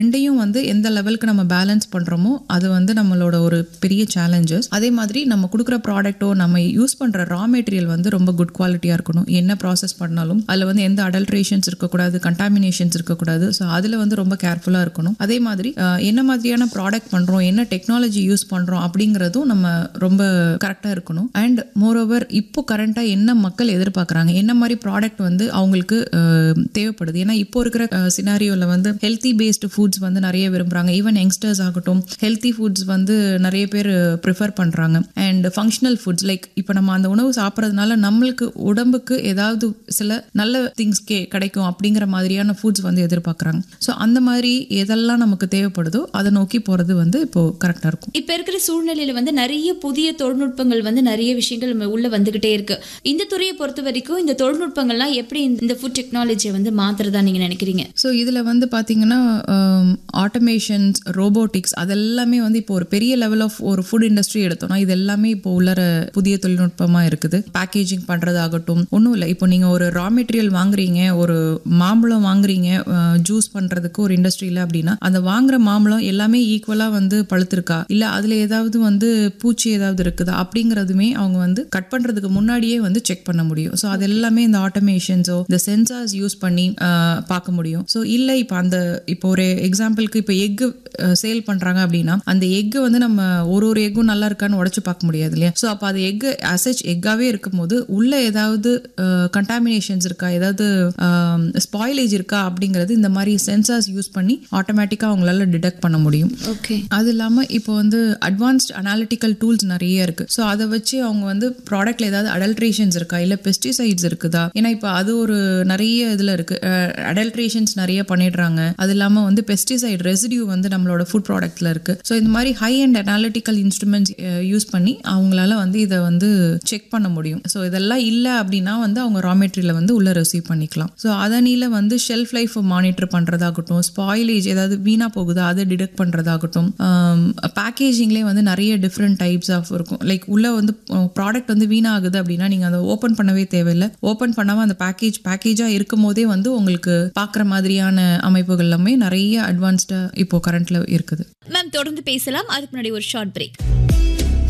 ரெண்டையும் வந்து எந்த லெவலுக்கு நம்ம பேலன்ஸ் பண்ணுறோமோ அது வந்து நம்மளோட ஒரு பெரிய சேலஞ்சஸ் அதே மாதிரி நம்ம கொடுக்குற ப்ராடக்ட்டோ நம்ம யூஸ் பண்ணுற ரா மெட்டீரியல் வந்து ரொம்ப குட் குவாலிட்டியாக இருக்கணும் என்ன ப்ராசஸ் பண்ணாலும் அதில் வந்து எந்த அடல்ட்ரேஷன்ஸ் இருக்கக்கூடாது கண்டாமினேஷன்ஸ் இருக்கக்கூடாது ஸோ அதில் வந்து ரொம்ப கேர்ஃபுல்லாக இருக்கணும் அதே மாதிரி அஹ், என்ன மாதிரியான ப்ராடக்ட் பண்ணுறோம் என்ன டெக்னாலஜி யூஸ் பண்ணுறோம் அப்படிங்கிறதும் நம்ம ரொம்ப கரெக்டாக இருக்கணும் அண்ட் மோரோவர் இப்போ கரண்ட்டாக என்ன மக்கள் எதிர்பார்க்குறாங்க என்ன மாதிரி ப்ராடக்ட் வந்து அவங்களுக்கு அஹ், தேவைப்படுது ஏன்னா இப்போ இருக்கிற சினாரியோவில் வந்து ஹெல்த்தி பேஸ்டு ஃபுட்ஸ் வந்து நிறைய விரும்புகிறாங்க ஈவன் யங்ஸ்டர்ஸ் ஆகட்டும் ஹெல்த்தி ஃபுட்ஸ் வந்து நிறைய பேர் ப்ரிஃபர் பண்ணுறாங்க அண்ட் ஃபங்க்ஷனல் ஃபுட்ஸ் லைக் இப்போ நம்ம அந்த உணவு சாப்பிட்றதுனால நம்மளுக்கு உடம்புக்கு ஏதாவது சில நல்ல திங்ஸ் கே கிடைக்கும் அப்படிங்கிற மாதிரியான ஃபுட்ஸ் வந்து எதிர்பார்க்குறாங்க ஸோ அந்த மாதிரி எதெல்லாம் நமக்கு தேவைப்படுதோ அதை நோக்கி போகிறது வந்து இப்போ கரெக்டாக இருக்கும் இப்ப இருக்கிற சூழ்நிலையில வந்து நிறைய புதிய தொழில்நுட்பங்கள் வந்து நிறைய விஷயங்கள் நம்ம உள்ள வந்துகிட்டே இருக்கு இந்த துறையை பொறுத்த வரைக்கும் இந்த தொழில்நுட்பங்கள்லாம் எப்படி இந்த ஃபுட் டெக்னாலஜியை வந்து மாத்துறதா நீங்க நினைக்கிறீங்க ஸோ இதில் வந்து பார்த்தீங்கன்னா ஆட்டோமேஷன்ஸ் ரோபோட்டிக்ஸ் அதெல்லாமே வந்து இப்போ ஒரு பெரிய லெவல் ஆஃப் ஒரு ஃபுட் இண்டஸ்ட்ரி எடுத்தோம்னா இது எல்லாமே இப்போ உள்ளர புதிய தொழில்நுட்பமாக இருக்குது பேக்கேஜிங் பண்ணுறதாகட்டும் ஒன்றும் இல்லை இப்போ நீங்கள் ஒரு ரா மெட்டீரியல் வாங்குறீங்க ஒரு மாம்பழம் வாங்குறீங்க ஜூஸ் பண்ணுறதுக்கு ஒரு இண்டஸ்ட்ரியில் அப்படின்னா அந்த வாங்குற மாம்பழம் எல்லாமே ஈக்குவலாக வந்து பழுத்திருக்கா இல்லை அதில் ஏதாவது வந்து பூச்சி ஏதாவது இருக்குதா அப்படிங்கிறதுமே அவங்க வந்து கட் பண்ணுறதுக்கு முன்னாடியே வந்து செக் பண்ண முடியும் ஸோ அது எல்லாமே இந்த ஆட்டோமேஷன்ஸோ இந்த சென்சார்ஸ் யூஸ் பண்ணி ஆஹ், பார்க்க முடியும் ஸோ இல்லை இப்போ அந்த இப்போ ஒரு எக்ஸாம்பிளுக்கு இப்போ எக்கு சேல் பண்ணுறாங்க அப்படின்னா அந்த எக்கு வந்து நம்ம ஒரு ஒரு எக்கும் நல்லா இருக்கான்னு உடச்சு பார்க்க முடியாது இல்லையா ஸோ அப்போ அது எக்கு அசச் எக்காவே இருக்கும்போது உள்ள ஏதாவது கண்டாமினேஷன்ஸ் இருக்கா ஏதாவது ஸ்பாயிலேஜ் இருக்கா அப்படிங்கிறது இந்த மாதிரி சென்சார்ஸ் யூஸ் பண்ணி ஆட்டோமேட்டிக்காக அவங்களால டிடெக்ட் பண்ண முடியும் ஓகே அது இல்லாமல் இப்போ வந்து அட்வான்ஸ்ட் அனாலிட்டிக்கல் டூல்ஸ் நிறைய இருக்கு ஸோ அதை வச்சு அவங்க வந்து ப்ராடக்ட்ல ஏதாவது அடல்ட்ரேஷன்ஸ் இருக்கா இல்லை பெஸ்டிசைட்ஸ் இருக்குதா ஏன்னா இப்போ அது ஒரு நிறைய இதில் இருக்கு அடல்ட்ரேஷன்ஸ் நிறைய பண்ணிடுறாங்க அது இல்லாமல் வந்து பெஸ்டிசைட் ரெசிடியூ வந்து நம்மளோட ஃபுட் ப்ராடக்ட்ல இருக்கு ஸோ இந்த மாதிரி high and analytical instruments use பண்ணி அவங்களால வந்து இதை வந்து செக் பண்ண முடியும் ஸோ இதெல்லாம் இல்லை அப்படின்னா வந்து அவங்க ரா மெட்டீரியலை வந்து உள்ள ரிசீவ் பண்ணிக்கலாம் ஸோ அதனில வந்து ஷெல்ஃப் லைஃப் மானிட்டர் பண்ணுறதாகட்டும் ஸ்பாயிலேஜ் ஏதாவது வீணா போகுதா அதை டிடெக்ட் பண்ணுறதாகட்டும் பேக்கேஜிங்லேயே வந்து நிறைய டிஃப்ரெண்ட் டைப்ஸ் ஆஃப் இருக்கும் லைக் உள்ள வந்து ப்ராடக்ட் வந்து வீணாகுது அப்படின்னா நீங்கள் அதை ஓப்பன் பண்ணவே தேவையில்லை ஓப்பன் பண்ணாமல் அந்த பேக்கேஜ் பேக்கேஜாக இருக்கும் போதே வந்து உங்களுக்கு பார்க்குற மாதிரியான அமைப்புகள் எல்லாமே நிறைய அட்வான்ஸ்டாக இப்போ கரண்ட்ல இருக்குது மேம் தொடர்ந்து பேசலாம் அதுக்கு முன்னாடி ஒரு ஷார்ட் பிரேக்